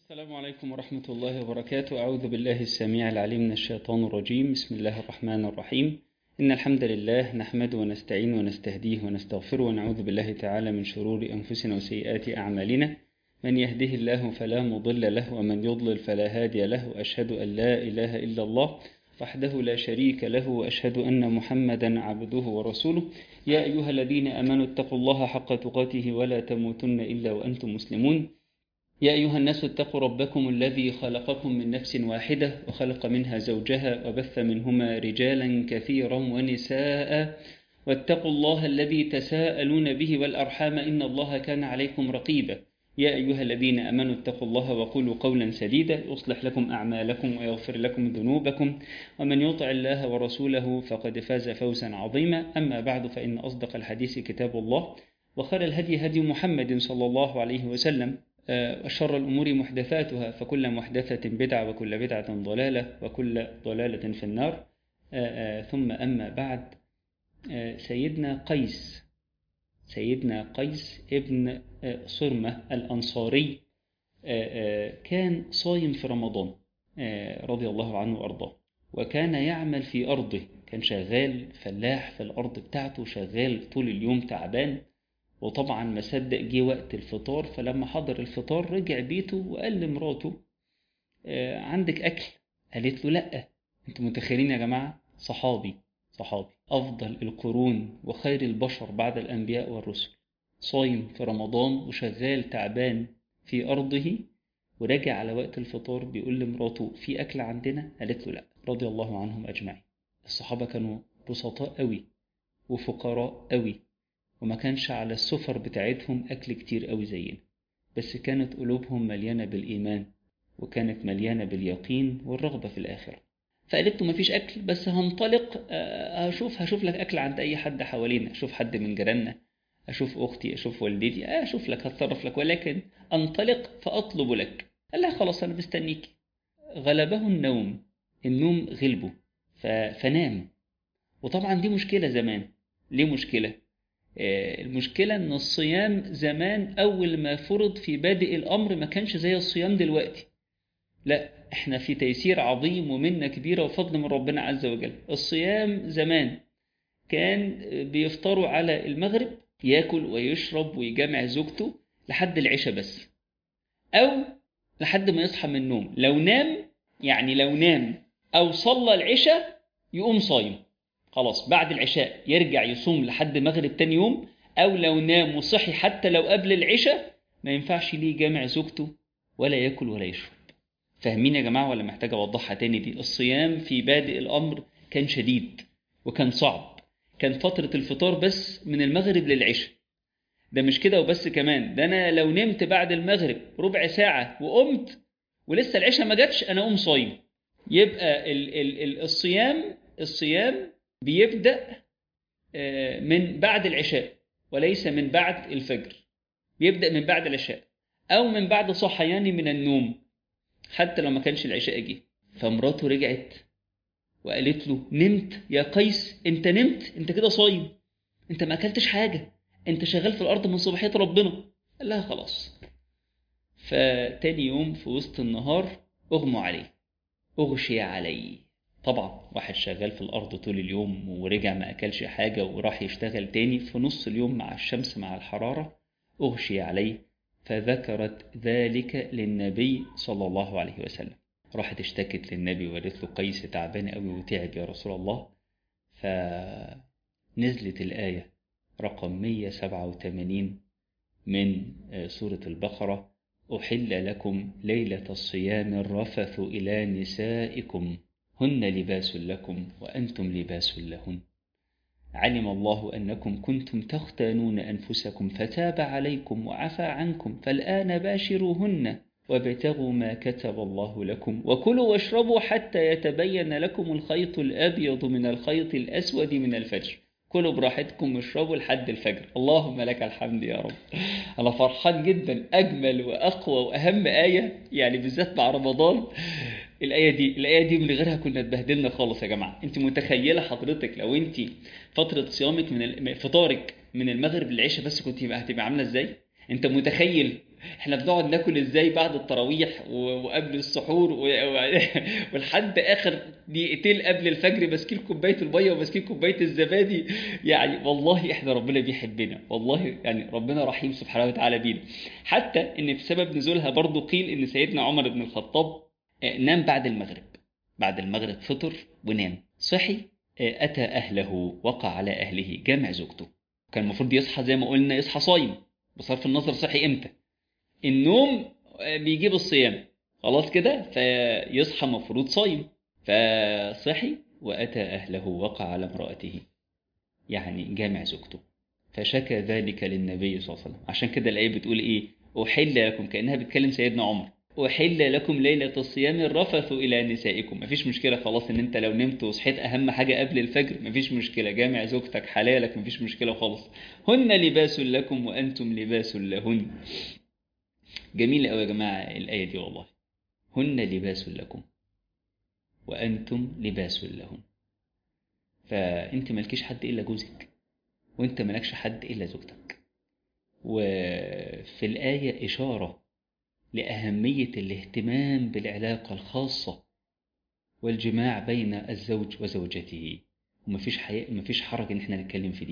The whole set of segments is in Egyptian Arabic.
السلام عليكم ورحمة الله وبركاته أعوذ بالله السميع العليم من الشيطان الرجيم بسم الله الرحمن الرحيم إن الحمد لله نحمده ونستعين ونستهديه ونستغفره ونعوذ بالله تعالى من شرور أنفسنا وسيئات أعمالنا من يهده الله فلا مضل له ومن يضلل فلا هادي له وأشهد أن لا إله إلا الله وحده لا شريك له وأشهد أن محمدا عبده ورسوله يا أيها الذين آمنوا اتقوا الله حق تقاته ولا تموتن إلا وأنتم مسلمون يا أيها الناس اتقوا ربكم الذي خلقكم من نفس واحدة وخلق منها زوجها وبث منهما رجالا كثيرا ونساء واتقوا الله الذي تساءلون به والأرحام إن الله كان عليكم رقيبا يا أيها الذين أمنوا اتقوا الله وقولوا قولا سديدا يصلح لكم أعمالكم ويغفر لكم ذنوبكم ومن يطع الله ورسوله فقد فاز فوزا عظيما أما بعد فإن أصدق الحديث كتاب الله وخير الهدي هدي محمد صلى الله عليه وسلم وشر الأمور محدثاتها فكل محدثة بدعة وكل بدعة ضلالة وكل ضلالة في النار ثم أما بعد سيدنا قيس سيدنا قيس ابن صرمة الأنصاري كان صايم في رمضان رضي الله عنه وأرضاه وكان يعمل في أرضه كان شغال فلاح في الأرض بتاعته شغال طول اليوم تعبان وطبعا ما صدق جه وقت الفطار فلما حضر الفطار رجع بيته وقال لمراته عندك أكل قالت له لأ انتوا متخيلين يا جماعة صحابي صحابي أفضل القرون وخير البشر بعد الأنبياء والرسل صايم في رمضان وشغال تعبان في أرضه ورجع على وقت الفطار بيقول لمراته في أكل عندنا قالت له لأ رضي الله عنهم أجمعين الصحابة كانوا بسطاء قوي وفقراء قوي وما كانش على السفر بتاعتهم أكل كتير قوي زينا بس كانت قلوبهم مليانة بالإيمان وكانت مليانة باليقين والرغبة في الآخرة فقالت له مفيش أكل بس هنطلق هشوف هشوف لك أكل عند أي حد حوالينا أشوف حد من جيراننا أشوف أختي أشوف والدتي أشوف لك هتصرف لك ولكن أنطلق فأطلب لك قال لها خلاص أنا مستنيك غلبه النوم النوم غلبه فنام وطبعا دي مشكلة زمان ليه مشكلة؟ المشكلة إن الصيام زمان أول ما فرض في بادئ الأمر ما كانش زي الصيام دلوقتي لا احنا في تيسير عظيم ومنة كبيرة وفضل من ربنا عز وجل الصيام زمان كان بيفطروا على المغرب ياكل ويشرب ويجامع زوجته لحد العشاء بس أو لحد ما يصحى من النوم لو نام يعني لو نام أو صلى العشاء يقوم صايم خلاص بعد العشاء يرجع يصوم لحد مغرب تاني يوم أو لو نام وصحي حتى لو قبل العشاء ما ينفعش ليه جامع زوجته ولا ياكل ولا يشرب فاهمين يا جماعة ولا محتاج أوضحها تاني دي الصيام في بادئ الأمر كان شديد وكان صعب كان فترة الفطار بس من المغرب للعشاء ده مش كده وبس كمان ده أنا لو نمت بعد المغرب ربع ساعة وقمت ولسه العشاء ما جاتش أنا أقوم صايم يبقى ال ال ال الصيام الصيام بيبدأ من بعد العشاء وليس من بعد الفجر بيبدأ من بعد العشاء أو من بعد صحياني من النوم حتى لو ما كانش العشاء جه فمراته رجعت وقالت له نمت يا قيس انت نمت انت كده صايم انت ما اكلتش حاجة انت شغال في الارض من صباحية ربنا قال لها خلاص فتاني يوم في وسط النهار اغمى عليه اغشي عليه طبعا واحد شغال في الأرض طول اليوم ورجع ما أكلش حاجة وراح يشتغل تاني في نص اليوم مع الشمس مع الحرارة أغشي عليه فذكرت ذلك للنبي صلى الله عليه وسلم راحت اشتكت للنبي وقالت له قيس تعبان قوي وتعب يا رسول الله فنزلت الآية رقم 187 من سورة البقرة أحل لكم ليلة الصيام الرفث إلى نسائكم هن لباس لكم وأنتم لباس لهن علم الله أنكم كنتم تختانون أنفسكم فتاب عليكم وعفى عنكم فالآن باشروهن وابتغوا ما كتب الله لكم وكلوا واشربوا حتى يتبين لكم الخيط الأبيض من الخيط الأسود من الفجر كلوا براحتكم واشربوا لحد الفجر اللهم لك الحمد يا رب أنا فرحان جدا أجمل وأقوى وأهم آية يعني بالذات مع رمضان الآية دي الآية دي من غيرها كنا اتبهدلنا خالص يا جماعة أنت متخيلة حضرتك لو أنت فترة صيامك من فطارك من المغرب للعشاء بس كنت هتبقى عاملة إزاي أنت متخيل احنا بنقعد ناكل ازاي بعد التراويح و- وقبل السحور و- و- ولحد اخر دقيقتين قبل الفجر ماسكين كوبايه الميه وماسكين كوبايه الزبادي يعني والله احنا ربنا بيحبنا والله يعني ربنا رحيم سبحانه وتعالى بينا حتى ان بسبب نزولها برضو قيل ان سيدنا عمر بن الخطاب آه، نام بعد المغرب بعد المغرب فطر ونام صحي آه، اتى اهله وقع على اهله جامع زوجته كان المفروض يصحى زي ما قلنا يصحى صايم بصرف النظر صحي امتى النوم آه، بيجيب الصيام خلاص كده فيصحى مفروض صايم فصحي واتى اهله وقع على امراته يعني جامع زوجته فشكى ذلك للنبي صلى الله عليه وسلم عشان كده الايه بتقول ايه احل لكم كانها بتكلم سيدنا عمر احل لكم ليله الصيام الرفث الى نسائكم مفيش مشكله خلاص ان انت لو نمت وصحيت اهم حاجه قبل الفجر مفيش مشكله جامع زوجتك حلالك مفيش مشكله خالص هن لباس لكم وانتم لباس لهن جميله قوي يا جماعه الايه دي والله هن لباس لكم وانتم لباس لهن فانت مالكيش حد الا جوزك وانت مالكش حد الا زوجتك وفي الايه اشاره لاهميه الاهتمام بالعلاقه الخاصه والجماع بين الزوج وزوجته ومفيش حقيقة مفيش حرج ان احنا نتكلم في دي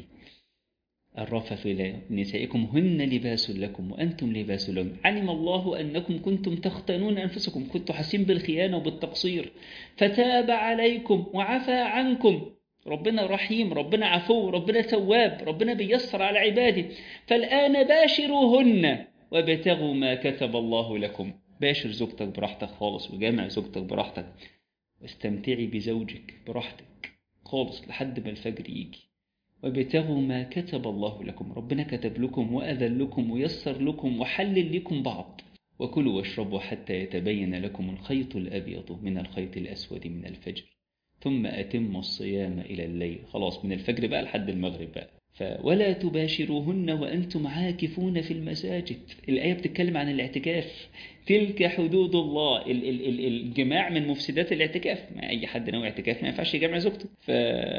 الرفث إلى نسائكم هن لباس لكم وأنتم لباس لهم علم الله أنكم كنتم تختانون أنفسكم كنتم حاسين بالخيانة وبالتقصير فتاب عليكم وعفى عنكم ربنا رحيم ربنا عفو ربنا تواب ربنا بيسر على عباده فالآن باشروهن وابتغوا ما كتب الله لكم باشر زوجتك براحتك خالص وجامع زوجتك براحتك واستمتعي بزوجك براحتك خالص لحد ما الفجر يجي وابتغوا ما كتب الله لكم ربنا كتب لكم وأذن لكم ويسر لكم وحلل لكم بعض وكلوا واشربوا حتى يتبين لكم الخيط الأبيض من الخيط الأسود من الفجر ثم أتموا الصيام إلى الليل خلاص من الفجر بقى لحد المغرب بقى ف ولا تباشروهن وأنتم عاكفون في المساجد الآية بتتكلم عن الاعتكاف تلك حدود الله ال- ال- ال- الجماع من مفسدات الاعتكاف ما أي حد ناوي اعتكاف ما ينفعش يجمع زوجته ف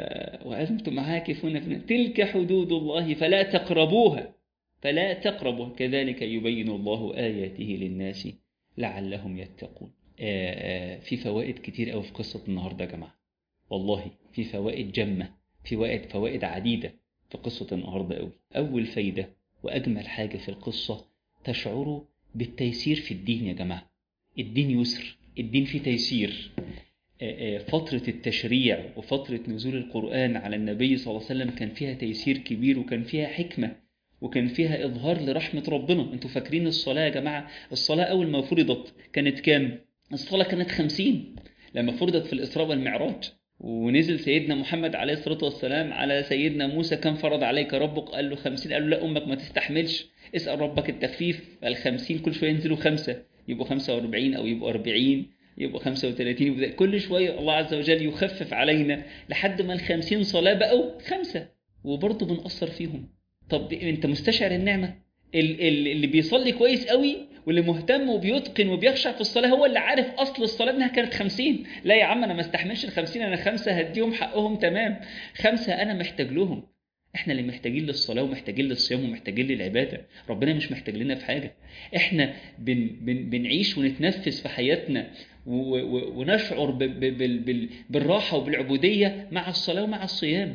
وأنتم عاكفون في تلك حدود الله فلا تقربوها فلا تقربوا كذلك يبين الله آياته للناس لعلهم يتقون آه، آه، في فوائد كتير أوي في قصة النهاردة يا جماعة والله في فوائد جمة في فوائد فوائد عديدة في قصة النهاردة أوي أول فايدة وأجمل حاجة في القصة تشعروا بالتيسير في الدين يا جماعة الدين يسر الدين فيه تيسير آه، آه، فترة التشريع وفترة نزول القرآن على النبي صلى الله عليه وسلم كان فيها تيسير كبير وكان فيها حكمة وكان فيها إظهار لرحمة ربنا انتوا فاكرين الصلاة يا جماعة الصلاة أول ما فرضت كانت كام الصلاة كانت خمسين لما فرضت في الإسراء والمعراج ونزل سيدنا محمد عليه الصلاة والسلام على سيدنا موسى كم فرض عليك ربك قال له خمسين قال له لا أمك ما تستحملش اسأل ربك التخفيف الخمسين كل شوية ينزلوا خمسة يبقوا خمسة واربعين أو يبقوا أربعين يبقوا خمسة وثلاثين يبقى كل شوية الله عز وجل يخفف علينا لحد ما الخمسين صلاة بقوا خمسة وبرضه بنقصر فيهم طب انت مستشعر النعمة ال- ال- اللي بيصلي كويس قوي واللي مهتم وبيتقن وبيخشع في الصلاة هو اللي عارف أصل الصلاة إنها كانت خمسين لا يا عم أنا ما استحملش الخمسين أنا خمسة هديهم حقهم تمام خمسة أنا محتاج لهم احنا اللي محتاجين للصلاة ومحتاجين للصيام ومحتاجين للعبادة ربنا مش محتاج لنا في حاجة احنا بن بن بنعيش ونتنفس في حياتنا و- و- ونشعر ب- ب- بال- بال- بالراحة وبالعبودية مع الصلاة ومع الصيام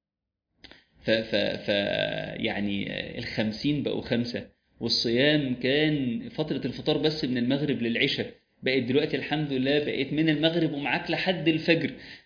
ف, ف, ف يعني الخمسين بقوا خمسة والصيام كان فترة الفطار بس من المغرب للعشاء بقت دلوقتي الحمد لله بقت من المغرب ومعاك لحد الفجر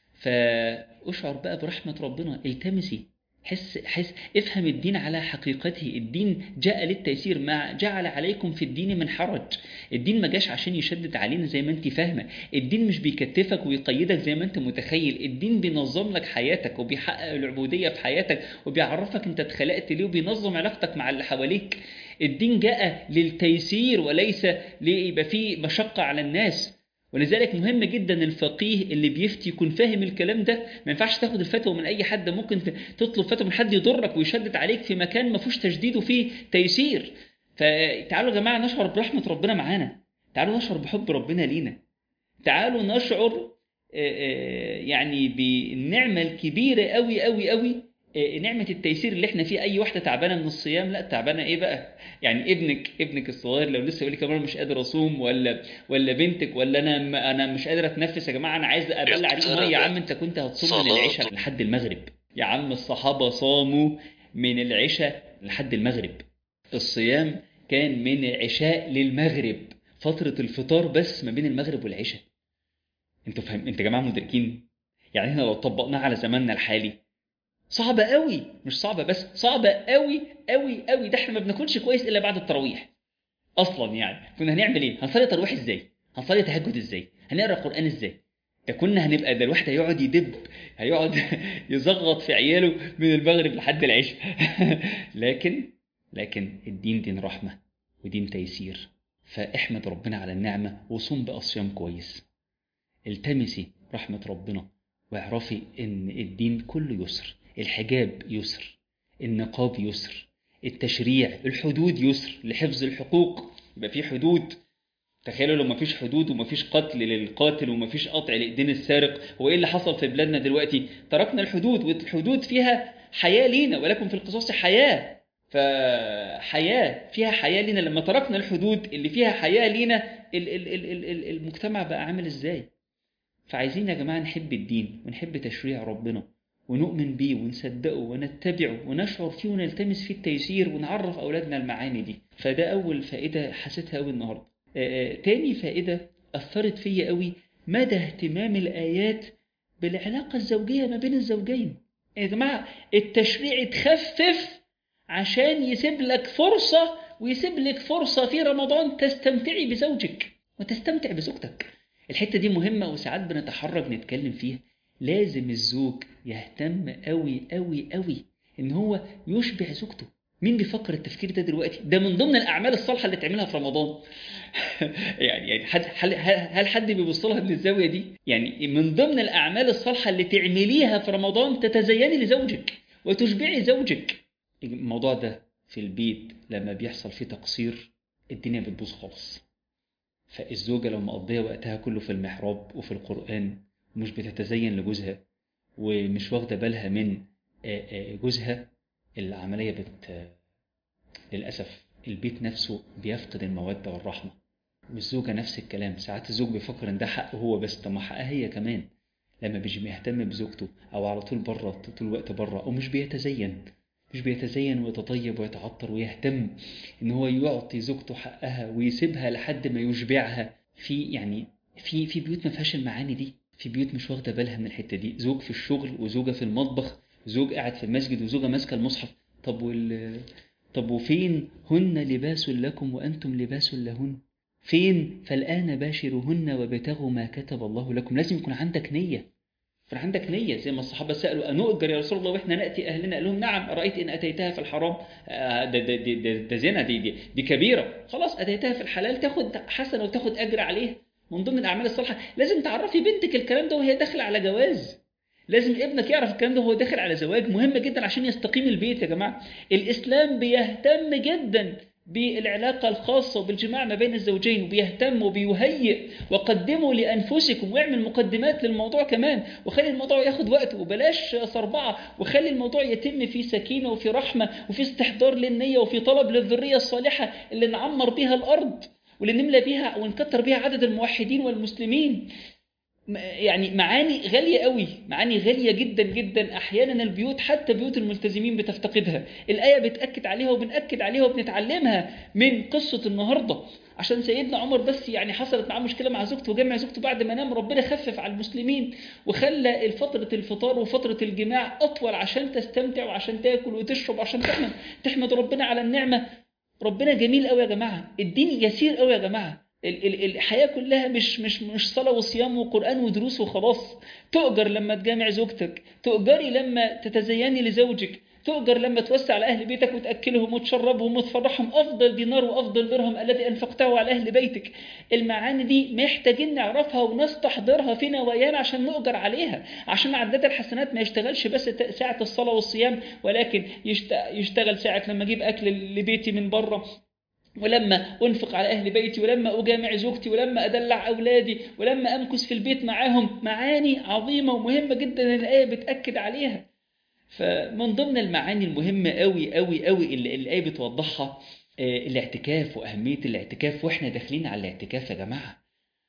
فاشعر بقى برحمة ربنا التمسي حس حس افهم الدين على حقيقته الدين جاء للتيسير ما جعل عليكم في الدين من حرج الدين ما جاش عشان يشدد علينا زي ما انت فاهمه الدين مش بيكتفك ويقيدك زي ما انت متخيل الدين بينظم لك حياتك وبيحقق العبوديه في حياتك وبيعرفك انت اتخلقت ليه وبينظم علاقتك مع اللي حواليك الدين جاء للتيسير وليس ليبقى فيه مشقه على الناس ولذلك مهم جدا الفقيه اللي بيفتي يكون فاهم الكلام ده ما ينفعش تاخد الفتوى من اي حد ممكن تطلب فتوى من حد يضرك ويشدد عليك في مكان ما فيهوش تشديد وفيه تيسير فتعالوا يا جماعه نشعر برحمه ربنا معانا تعالوا نشعر بحب ربنا لينا تعالوا نشعر يعني بالنعمه الكبيره قوي قوي قوي إيه نعمة التيسير اللي احنا فيه أي واحدة تعبانة من الصيام لا تعبانة إيه بقى؟ يعني ابنك ابنك الصغير لو لسه يقول لك أنا مش قادر أصوم ولا ولا بنتك ولا أنا أنا مش قادر أتنفس يا جماعة أنا عايز أبلع ريق مية يا عم أنت كنت هتصوم من العشاء لحد المغرب يا عم الصحابة صاموا من العشاء لحد المغرب الصيام كان من العشاء للمغرب فترة الفطار بس ما بين المغرب والعشاء انتوا فاهم انتوا يا جماعة مدركين يعني احنا لو طبقناه على زماننا الحالي صعبة قوي مش صعبة بس صعبة قوي قوي قوي ده احنا ما بناكلش كويس الا بعد التراويح اصلا يعني كنا هنعمل ايه هنصلي تراويح ازاي هنصلي تهجد ازاي هنقرا قران ازاي ده كنا هنبقى ده الواحد هيقعد يدب هيقعد يزغط في عياله من المغرب لحد العشاء لكن لكن الدين دين رحمة ودين تيسير فاحمد ربنا على النعمة وصوم بقى صيام كويس التمسي رحمة ربنا واعرفي ان الدين كله يسر الحجاب يسر النقاب يسر التشريع الحدود يسر لحفظ الحقوق يبقى في حدود تخيلوا لو مفيش حدود ومفيش قتل للقاتل ومفيش قطع لايدين السارق هو ايه اللي حصل في بلادنا دلوقتي تركنا الحدود والحدود فيها حياه لينا ولكم في القصاص حياه فحياه فيها حياه لينا لما تركنا الحدود اللي فيها حياه لينا المجتمع بقى عامل ازاي فعايزين يا جماعه نحب الدين ونحب تشريع ربنا ونؤمن بيه ونصدقه ونتبعه ونشعر فيه ونلتمس فيه التيسير ونعرف اولادنا المعاني دي فده اول فائده حسيتها قوي النهارده آه تاني فائده اثرت فيا قوي مدى اهتمام الايات بالعلاقه الزوجيه ما بين الزوجين يا جماعه التشريع اتخفف عشان يسيب لك فرصه ويسيب لك فرصه في رمضان تستمتعي بزوجك وتستمتع بزوجتك الحته دي مهمه وساعات بنتحرج نتكلم فيها لازم الزوج يهتم قوي قوي قوي ان هو يشبع زوجته مين بيفكر التفكير ده دلوقتي ده من ضمن الاعمال الصالحه اللي تعملها في رمضان يعني يعني حد هل, هل حد بيبص لها من الزاويه دي يعني من ضمن الاعمال الصالحه اللي تعمليها في رمضان تتزيني لزوجك وتشبعي زوجك الموضوع ده في البيت لما بيحصل فيه تقصير الدنيا بتبوظ خالص فالزوجة لو مقضية وقتها كله في المحراب وفي القرآن ومش بتتزين لجوزها ومش واخدة بالها من جوزها العملية بت للأسف البيت نفسه بيفقد المودة والرحمة والزوجة نفس الكلام ساعات الزوج بيفكر ان ده حقه هو بس طب ما حقها هي كمان لما بيجي بيهتم بزوجته او على طول بره طول الوقت بره او مش بيتزين مش بيتزين ويتطيب ويتعطر ويهتم ان هو يعطي زوجته حقها ويسيبها لحد ما يشبعها في يعني في في بيوت ما فيهاش المعاني دي في بيوت مش واخده بالها من الحته دي زوج في الشغل وزوجه في المطبخ زوج قاعد في المسجد وزوجه ماسكه المصحف طب وال طب وفين هن لباس لكم وانتم لباس لهن فين فالان باشروهن وابتغوا ما كتب الله لكم لازم يكون عندك نيه يكون عندك نية زي ما الصحابة سألوا أنؤجر يا رسول الله وإحنا نأتي أهلنا قال لهم نعم أرأيت إن أتيتها في الحرام آه ده, ده, ده, ده, ده زنا دي, دي, دي كبيرة خلاص أتيتها في الحلال تاخد حسنة وتاخد أجر عليها من ضمن الأعمال الصالحة لازم تعرفي بنتك الكلام ده وهي داخلة على جواز لازم ابنك يعرف الكلام ده وهو داخل على زواج مهم جدا عشان يستقيم البيت يا جماعة الإسلام بيهتم جدا بالعلاقة الخاصة وبالجماع ما بين الزوجين وبيهتم وبيهيئ وقدموا لأنفسكم واعمل مقدمات للموضوع كمان وخلي الموضوع ياخد وقت وبلاش صربعة وخلي الموضوع يتم في سكينة وفي رحمة وفي استحضار للنية وفي طلب للذرية الصالحة اللي نعمر بيها الأرض واللي نملى بيها ونكتر بيها عدد الموحدين والمسلمين يعني معاني غالية قوي معاني غالية جدا جدا أحيانا البيوت حتى بيوت الملتزمين بتفتقدها الآية بتأكد عليها وبنأكد عليها وبنتعلمها من قصة النهاردة عشان سيدنا عمر بس يعني حصلت معاه مشكلة مع زوجته وجمع زوجته بعد ما نام ربنا خفف على المسلمين وخلى فترة الفطار وفترة الجماع أطول عشان تستمتع وعشان تاكل وتشرب عشان تحمد تحمد ربنا على النعمة ربنا جميل قوي يا جماعة الدين يسير قوي يا جماعة الحياة كلها مش مش مش صلاة وصيام وقرآن ودروس وخلاص تؤجر لما تجامع زوجتك تؤجري لما تتزيني لزوجك تؤجر لما توسع على أهل بيتك وتأكلهم وتشربهم وتفرحهم أفضل دينار وأفضل درهم الذي أنفقته على أهل بيتك المعاني دي محتاجين نعرفها ونستحضرها في نوايانا عشان نؤجر عليها عشان عداد الحسنات ما يشتغلش بس ساعة الصلاة والصيام ولكن يشتغل ساعة لما أجيب أكل لبيتي من بره ولما أنفق على أهل بيتي ولما أجامع زوجتي ولما أدلع أولادي ولما أمكث في البيت معاهم معاني عظيمة ومهمة جدا الآية بتأكد عليها فمن ضمن المعاني المهمة قوي قوي قوي اللي الآية بتوضحها آه، الاعتكاف وأهمية الاعتكاف وإحنا داخلين على الاعتكاف يا جماعة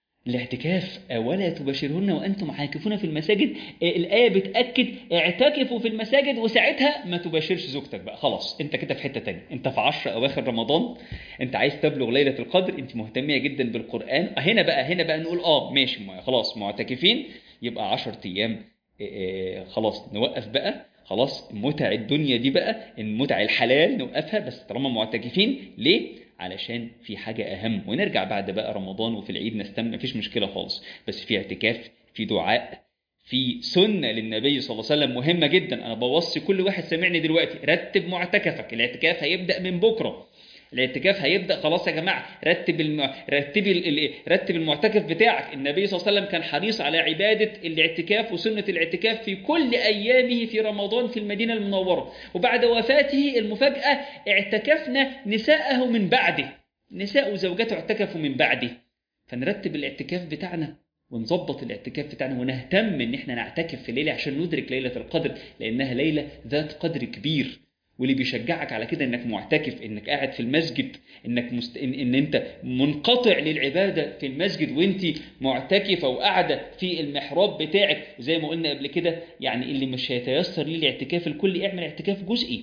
الاعتكاف ولا تباشرهن وانتم عاكفون في المساجد آه، الايه بتاكد اعتكفوا في المساجد وساعتها ما تباشرش زوجتك بقى خلاص انت كده في حته تانية انت في عشر اواخر رمضان انت عايز تبلغ ليله القدر انت مهتميه جدا بالقران هنا بقى هنا بقى نقول اه ماشي ما- خلاص معتكفين يبقى 10 ايام آه، آه، خلاص نوقف بقى خلاص متع الدنيا دي بقى المتع الحلال نوقفها بس طالما معتكفين ليه علشان في حاجة أهم ونرجع بعد بقى رمضان وفي العيد نستمع مفيش مشكلة خالص بس في اعتكاف في دعاء في سنة للنبي صلى الله عليه وسلم مهمة جدا أنا بوصي كل واحد سامعني دلوقتي رتب معتكفك الاعتكاف هيبدأ من بكرة الاعتكاف هيبدا خلاص يا جماعه رتب الم... رتب ال... ال- رتب المعتكف بتاعك النبي صلى الله عليه وسلم كان حريص على عباده الاعتكاف وسنه الاعتكاف في كل ايامه في رمضان في المدينه المنوره وبعد وفاته المفاجاه اعتكفنا نساءه من بعده نساء وزوجاته اعتكفوا من بعده فنرتب الاعتكاف بتاعنا ونظبط الاعتكاف بتاعنا ونهتم ان احنا نعتكف في ليله عشان ندرك ليله القدر لانها ليله ذات قدر كبير واللي بيشجعك على كده انك معتكف انك قاعد في المسجد انك مست... إن... ان انت منقطع للعباده في المسجد وانت معتكفه وقاعده في المحراب بتاعك وزي ما قلنا قبل كده يعني اللي مش هيتيسر ليه الاعتكاف الكلي اعمل اعتكاف جزئي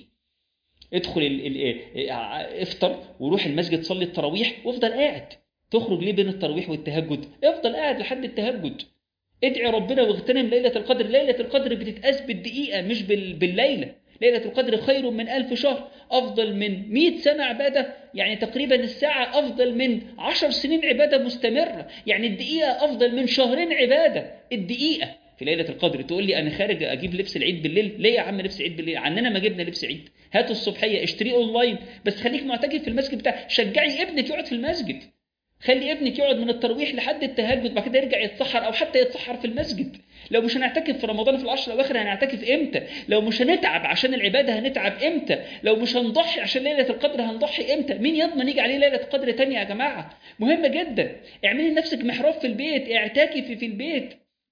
ادخل ال... ال... اه، افطر وروح المسجد صلي التراويح وافضل قاعد تخرج ليه بين التراويح والتهجد افضل قاعد لحد التهجد ادعي ربنا واغتنم ليلة القدر ليلة القدر بتتقاس بالدقيقة مش بال... بالليلة ليلة القدر خير من ألف شهر أفضل من مئة سنة عبادة يعني تقريبا الساعة أفضل من عشر سنين عبادة مستمرة يعني الدقيقة أفضل من شهرين عبادة الدقيقة في ليلة القدر تقول لي أنا خارج أجيب لبس العيد بالليل ليه يا عم لبس عيد بالليل عننا ما جبنا لبس عيد هاتوا الصبحية اشتريه أونلاين بس خليك معتكف في المسجد بتاعك شجعي ابنك يقعد في المسجد خلي ابنك يقعد من التراويح لحد التهجد بعد كده يرجع يتسحر او حتى يتسحر في المسجد لو مش هنعتكف في رمضان في العشر الاواخر هنعتكف امتى لو مش هنتعب عشان العباده هنتعب امتى لو مش هنضحي عشان ليله القدر هنضحي امتى مين يضمن يجي عليه ليله قدر تانية يا جماعه مهمه جدا اعملي لنفسك محراب في البيت اعتكفي في البيت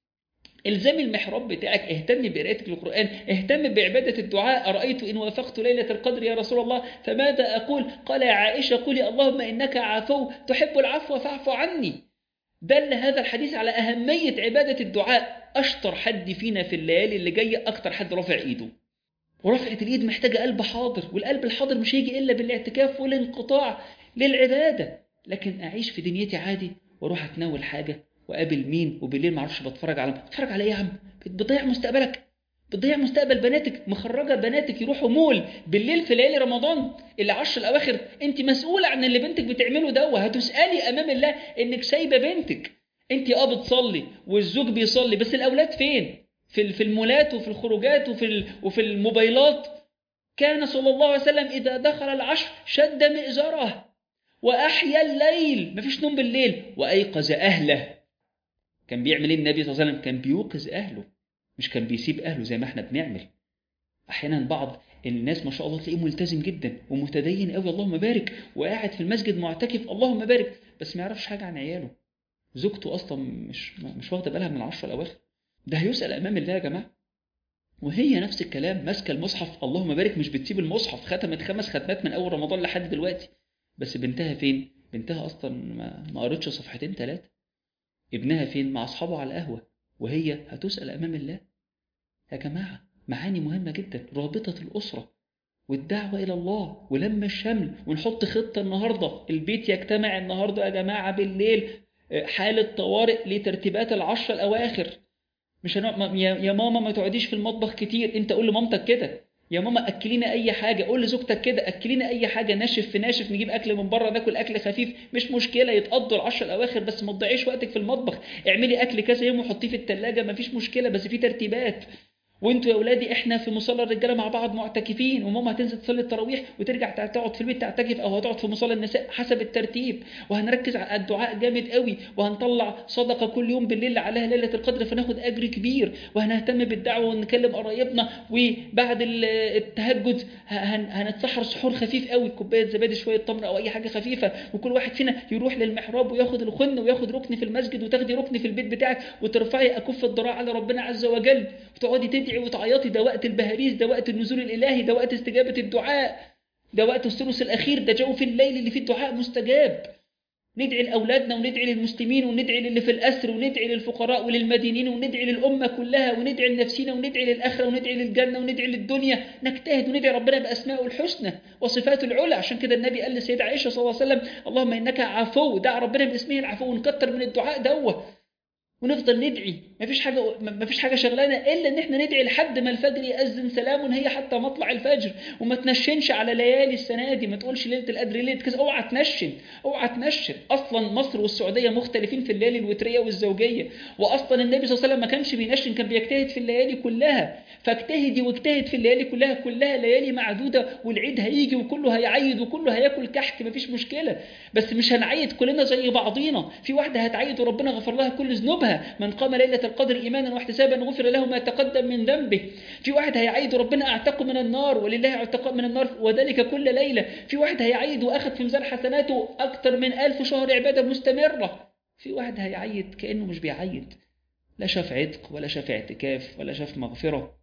الزمي المحراب بتاعك اهتم بقراءتك للقرآن اهتم بعبادة الدعاء أرأيت إن وافقت ليلة القدر يا رسول الله فماذا أقول قال يا عائشة قولي اللهم إنك عفو تحب العفو فاعف عني دل هذا الحديث على أهمية عبادة الدعاء أشطر حد فينا في الليالي اللي جاية أكتر حد رافع إيده ورفعة الإيد محتاجة قلب حاضر والقلب الحاضر مش هيجي إلا بالاعتكاف والانقطاع للعبادة لكن أعيش في دنيتي عادي وأروح أتناول حاجة وقابل مين وبالليل معرفش بتفرج على بتفرج على ايه يا عم بتضيع مستقبلك بتضيع مستقبل بناتك مخرجه بناتك يروحوا مول بالليل في ليالي رمضان اللي عشر الاواخر انت مسؤوله عن اللي بنتك بتعمله ده وهتسالي امام الله انك سايبه بنتك انت اه بتصلي والزوج بيصلي بس الاولاد فين في في المولات وفي الخروجات وفي وفي الموبايلات كان صلى الله عليه وسلم اذا دخل العشر شد مئزره واحيا الليل مفيش نوم بالليل وايقظ اهله كان بيعمل ايه النبي صلى الله عليه وسلم كان بيوقظ اهله مش كان بيسيب اهله زي ما احنا بنعمل احيانا بعض الناس ما شاء الله تلاقيه ملتزم جدا ومتدين قوي اللهم بارك وقاعد في المسجد معتكف اللهم بارك بس ما يعرفش حاجه عن عياله زوجته اصلا مش مش واخده بالها من العشره الاواخر ده هيسال امام الله يا جماعه وهي نفس الكلام ماسكه المصحف اللهم بارك مش بتسيب المصحف ختمت خمس ختمات من اول رمضان لحد دلوقتي بس بنتها فين بنتها اصلا ما, ما قرتش صفحتين ثلاثه ابنها فين مع اصحابه على القهوه وهي هتسال امام الله يا جماعه معاني مهمه جدا رابطه الاسره والدعوه الى الله ولم الشمل ونحط خطه النهارده البيت يجتمع النهارده يا جماعه بالليل حاله طوارئ لترتيبات العشر الاواخر مش هنق... يا ماما ما تقعديش في المطبخ كتير انت قول لمامتك كده يا ماما اكلينا اي حاجه قول لزوجتك كده اكلينا اي حاجه ناشف في ناشف نجيب اكل من بره ناكل اكل خفيف مش مشكله يتقضوا العشر الاواخر بس ما تضيعيش وقتك في المطبخ اعملي اكل كذا يوم وحطيه في الثلاجه مفيش مشكله بس في ترتيبات وانتوا يا اولادي احنا في مصلى الرجاله مع بعض معتكفين وماما هتنزل تصلي التراويح وترجع تقعد في البيت تعتكف او هتقعد في مصلى النساء حسب الترتيب وهنركز على الدعاء جامد قوي وهنطلع صدقه كل يوم بالليل عليها ليله القدر فناخد اجر كبير وهنهتم بالدعوه ونكلم قرايبنا وبعد التهجد هنتسحر سحور خفيف قوي كوبايه زبادي شويه تمر او اي حاجه خفيفه وكل واحد فينا يروح للمحراب وياخد الخن وياخد ركن في المسجد وتاخدي ركن في البيت بتاعك وترفعي اكف الضراع على ربنا عز وجل وتقعدي تدعي تدعي وتعيطي ده وقت البهاريز ده وقت النزول الالهي ده وقت استجابه الدعاء ده وقت الثلث الاخير ده جو في الليل اللي فيه الدعاء مستجاب ندعي لاولادنا وندعي للمسلمين وندعي للي في الاسر وندعي للفقراء وللمدينين وندعي للامه كلها وندعي لنفسنا وندعي للاخره وندعي للجنه وندعي للدنيا نجتهد وندعي ربنا باسمائه الحسنى وصفاته العلى عشان كده النبي قال للسيده عائشه صلى الله عليه وسلم اللهم انك عفو دع ربنا باسمه العفو ونكتر من الدعاء دوه ونفضل ندعي مفيش حاجه مفيش حاجه شغلانه الا ان احنا ندعي لحد ما الفجر ياذن سلام هي حتى مطلع الفجر وما تنشنش على ليالي السنه دي ما تقولش ليله القدر ليله كذا اوعى تنشن اوعى تنشن اصلا مصر والسعوديه مختلفين في الليالي الوتريه والزوجيه واصلا النبي صلى الله عليه وسلم ما كانش بينشن كان بيجتهد في الليالي كلها فاجتهدي واجتهد في الليالي كلها كلها ليالي معدوده والعيد هيجي وكله هيعيد وكله هياكل كحك مفيش مشكله بس مش هنعيد كلنا زي بعضينا في واحده هتعيد وربنا غفر لها كل ذنوبها من قام ليلة القدر إيمانا واحتسابا غفر له ما تقدم من ذنبه في واحد هيعيد ربنا أعتقه من النار ولله اعتقاء من النار وذلك كل ليلة في واحد هيعيد وأخذ في ميزان حسناته أكثر من ألف شهر عبادة مستمرة في واحد هيعيد كأنه مش بيعيد لا شاف عتق ولا شاف اعتكاف ولا شاف مغفرة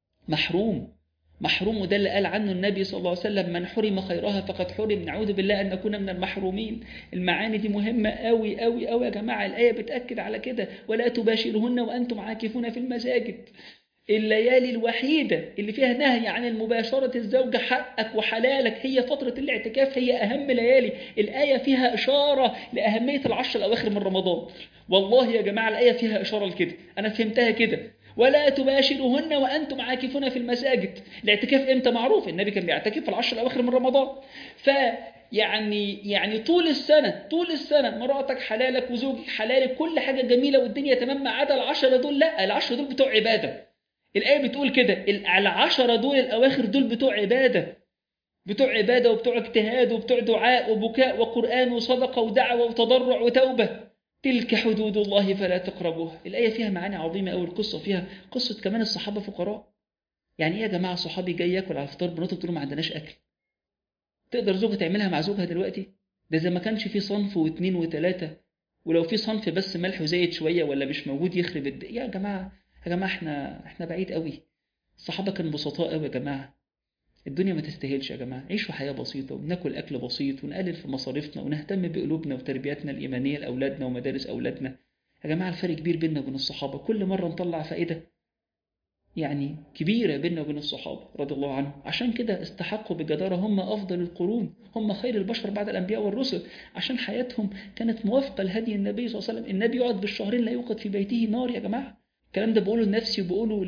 محروم محروم وده اللي قال عنه النبي صلى الله عليه وسلم من حرم خيرها فقد حرم نعوذ بالله ان نكون من المحرومين المعاني دي مهمه قوي قوي قوي يا جماعه الايه بتاكد على كده ولا تباشرهن وانتم عاكفون في المساجد الليالي الوحيدة اللي فيها نهي عن المباشرة الزوجة حقك وحلالك هي فترة الاعتكاف هي أهم ليالي الآية فيها إشارة لأهمية العشر الأواخر من رمضان والله يا جماعة الآية فيها إشارة لكده أنا فهمتها كده ولا تباشرهن وانتم عاكفون في المساجد الاعتكاف امتى معروف النبي كان بيعتكف في العشر الاواخر من رمضان ف يعني يعني طول السنه طول السنه مراتك حلالك وزوجك حلالك كل حاجه جميله والدنيا تمام ما عدا العشره دول لا العشره دول بتوع عباده الايه بتقول كده العشره دول الاواخر دول بتوع عباده بتوع عباده وبتوع اجتهاد وبتوع دعاء وبكاء وقران وصدقه ودعوه وتضرع وتوبه تلك حدود الله فلا تقربوها الآية فيها معاني عظيمة أوي القصة فيها قصة كمان الصحابة فقراء يعني إيه يا جماعة صحابي جاي ياكل على الفطار بنطلب تقول ما عندناش أكل تقدر زوجة تعملها مع زوجها دلوقتي ده إذا ما كانش في صنف واثنين وثلاثة ولو في صنف بس ملح وزايد شوية ولا مش موجود يخرب الد... يا جماعة يا جماعة احنا احنا بعيد قوي الصحابة كانوا بسطاء قوي يا جماعة الدنيا ما تستاهلش يا جماعة عيشوا حياة بسيطة وناكل أكل بسيط ونقلل في مصاريفنا ونهتم بقلوبنا وتربيتنا الإيمانية لأولادنا ومدارس أولادنا يا جماعة الفرق كبير بيننا وبين الصحابة كل مرة نطلع فائدة يعني كبيرة بيننا وبين الصحابة رضي الله عنهم عشان كده استحقوا بجدارة هم أفضل القرون هم خير البشر بعد الأنبياء والرسل عشان حياتهم كانت موافقة لهدي النبي صلى الله عليه وسلم النبي يقعد بالشهرين لا يوقد في بيته نار يا جماعة الكلام ده بقوله لنفسي وبقوله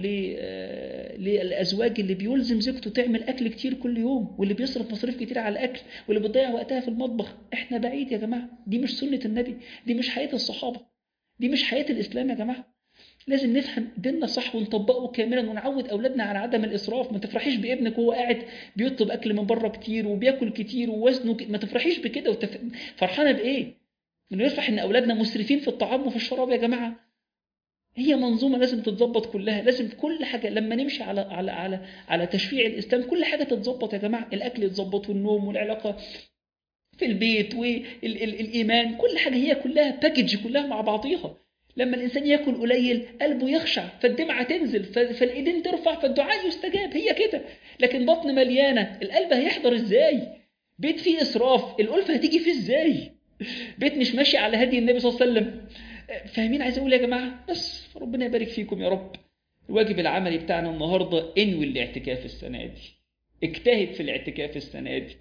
للازواج اللي بيلزم زوجته تعمل اكل كتير كل يوم واللي بيصرف مصاريف كتير على الاكل واللي بتضيع وقتها في المطبخ احنا بعيد يا جماعه دي مش سنه النبي دي مش حياه الصحابه دي مش حياه الاسلام يا جماعه لازم نفهم ديننا صح ونطبقه كاملا ونعود اولادنا على عدم الاسراف ما تفرحيش بابنك وهو قاعد بيطلب اكل من بره كتير وبياكل كتير ووزنه ك... ما تفرحيش بكده وتف... فرحانه بايه؟ انه يفرح ان اولادنا مسرفين في الطعام وفي الشراب يا جماعه هي منظومه لازم تتظبط كلها لازم كل حاجه لما نمشي على على على على تشريع الاسلام كل حاجه تتظبط يا جماعه الاكل يتظبط والنوم والعلاقه في البيت والايمان كل حاجه هي كلها باكج كلها مع بعضيها لما الانسان ياكل قليل قلبه يخشع فالدمعه تنزل فالايدين ترفع فالدعاء يستجاب هي كده لكن بطن مليانه القلب هيحضر ازاي بيت فيه اسراف الالفه هتيجي فيه ازاي بيت مش ماشي على هدي النبي صلى الله عليه وسلم فاهمين عايز اقول يا جماعه بس ربنا يبارك فيكم يا رب الواجب العملي بتاعنا النهارده انوي الاعتكاف السنه دي اجتهد في الاعتكاف السنه دي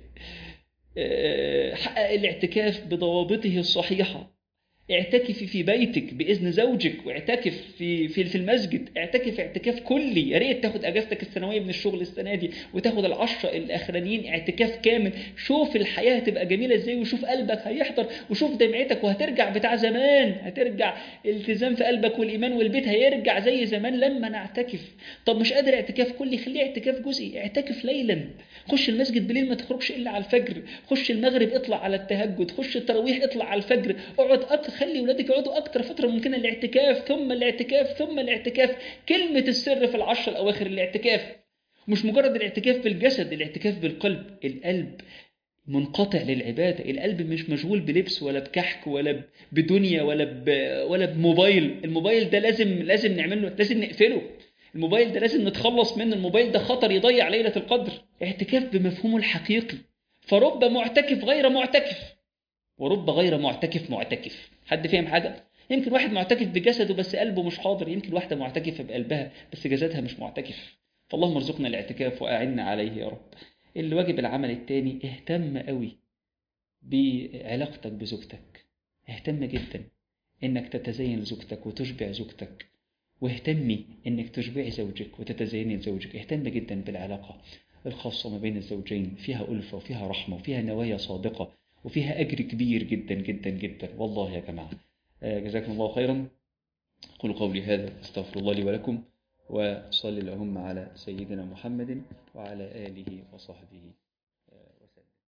حقق الاعتكاف بضوابطه الصحيحه اعتكفي في بيتك باذن زوجك واعتكف في في في المسجد اعتكف اعتكاف كلي يا ريت تاخد اجازتك السنويه من الشغل السنه دي وتاخد العشره الاخرانيين اعتكاف كامل شوف الحياه هتبقى جميله ازاي وشوف قلبك هيحضر وشوف دمعتك وهترجع بتاع زمان هترجع الالتزام في قلبك والايمان والبيت هيرجع زي زمان لما نعتكف طب مش قادر اعتكاف كلي خليه اعتكاف جزئي اعتكف ليلا خش المسجد بالليل ما تخرجش الا على الفجر خش المغرب اطلع على التهجد خش التراويح اطلع على الفجر اقعد اكتر خلي ولادك يقعدوا اكتر فتره ممكنه الاعتكاف ثم الاعتكاف ثم الاعتكاف كلمه السر في العشر الاواخر الاعتكاف مش مجرد الاعتكاف بالجسد الاعتكاف بالقلب القلب منقطع للعبادة القلب مش مشغول بلبس ولا بكحك ولا بدنيا ولا ب... ولا بموبايل الموبايل ده لازم لازم نعمل له لازم نقفله الموبايل ده لازم نتخلص منه الموبايل ده خطر يضيع ليلة القدر اعتكاف بمفهومه الحقيقي فرب معتكف غير معتكف ورب غير معتكف معتكف حد فاهم حاجة؟ يمكن واحد معتكف بجسده بس قلبه مش حاضر يمكن واحدة معتكفة بقلبها بس جسدها مش معتكف فاللهم ارزقنا الاعتكاف وأعنا عليه يا رب الواجب العمل التاني اهتم قوي بعلاقتك بزوجتك اهتم جدا انك تتزين لزوجتك وتشبع زوجتك واهتمي انك تشبعي زوجك وتتزيني لزوجك اهتم جدا بالعلاقة الخاصة ما بين الزوجين فيها ألفة وفيها رحمة وفيها نوايا صادقة وفيها أجر كبير جدا جدا جدا والله يا جماعة جزاكم الله خيرا قولوا قولي هذا استغفر الله لي ولكم وصلي اللهم على سيدنا محمد وعلى آله وصحبه